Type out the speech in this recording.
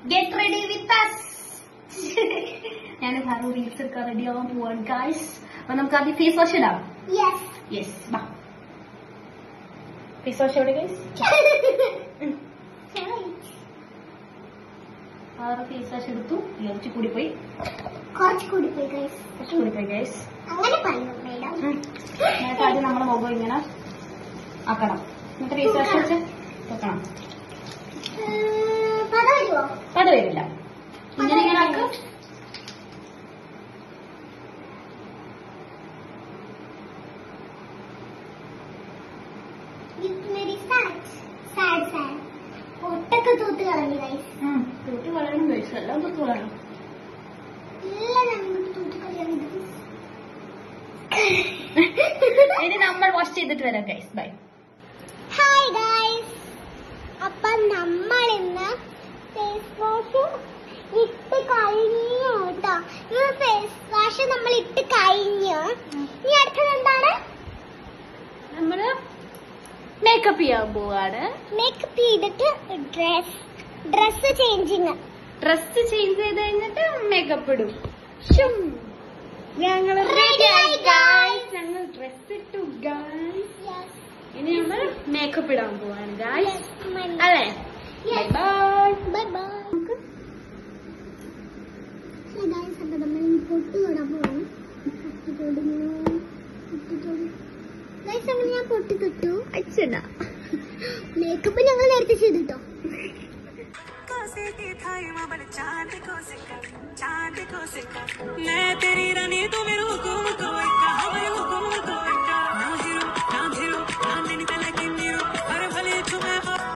Get ready with us ഞാൻ ഭാരു reels ഒക്കെ ready ആവാൻ പോവാണ് ഗായ്സ് അപ്പൊ നമുക്ക് ആദ്യം ഫേസ് വാഷ് ഇടാം യെസ് യെസ് ബാ ഫേസ് വാഷ് എവിടെ ഗൈസ് ആറ് ഫേസ് വാഷ് എടുത്തു കുറച്ച് കൂടി പോയി കുറച്ച് കൂടി പോയി ഗൈസ് കുറച്ച് കൂടി പോയി ഗൈസ് അങ്ങനെ പറഞ്ഞു മേഡം എന്നിട്ട് ആദ്യം നമ്മുടെ മുഖം ഇങ്ങനെ ആക്കണം എന്നിട്ട് ഫേസ് വാഷ് വെച്ച് വെക്കണം പത വരുമോ അത് വരില്ല ഇങ്ങനെ ഇങ്ങനെ ആക്കും വെരി സാഡ് സാഡ് സാഡ് ഒട്ടൊക്കെ തൂത്ത് കളഞ്ഞു ഗൈസ് തൂട്ടി വളരണം ഗൈസ് എല്ലാം തൂത്തി വളരണം എല്ലാം ഞങ്ങൾ തൂത്ത് കളഞ്ഞു ഇനി നമ്മൾ വാഷ് ചെയ്തിട്ട് വരാം ഗൈസ് ബൈ ഹായ് ഗൈസ് അപ്പൊ നമ്മൾ ഇന്ന് ഫേസ് വാഷ് ഇട്ട് കഴിഞ്ഞു കേട്ടോ ഈ ഫേസ് വാഷ് നമ്മൾ ഇട്ട് കഴിഞ്ഞു ഇനി അടുത്തത് എന്താണ് നമ്മള് മേക്കപ്പ് ചെയ്യാൻ പോവാണ് മേക്കപ്പ് ചെയ്തിട്ട് dress dress changing dress change ചെയ്ത് കഴിഞ്ഞിട്ട് മേക്കപ്പ് ഇടും ഞങ്ങൾ Ready ആയി, guys. ഞങ്ങൾ ഡ്രസ് ഇട്ടു ഗായ്സ് ഇനി നമ്മൾ മേക്കപ്പ് ഇടാൻ പോവാണ് ഗായ്സ് അല്ലേ Yes. Bye bye bye guys അപ്പൊ നമ്മൾ ഈ പൊട്ട് തൊടാൻ പോവാണ് പൊട്ട് തൊടുന്നു പൊട്ട് തൊടു ഗൈസ് അങ്ങനെ ഞാൻ പൊട്ട് തൊട്ടു അച്ഛനാ മേക്കപ്പ് ഞങ്ങൾ നേരത്തെ ചെയ്തിട്ടോ कोसे की थाई मबल चांद को सिक्का चांद को सिक्का मैं तेरी रानी तू मेरे हुकुम को एक हम हुकुम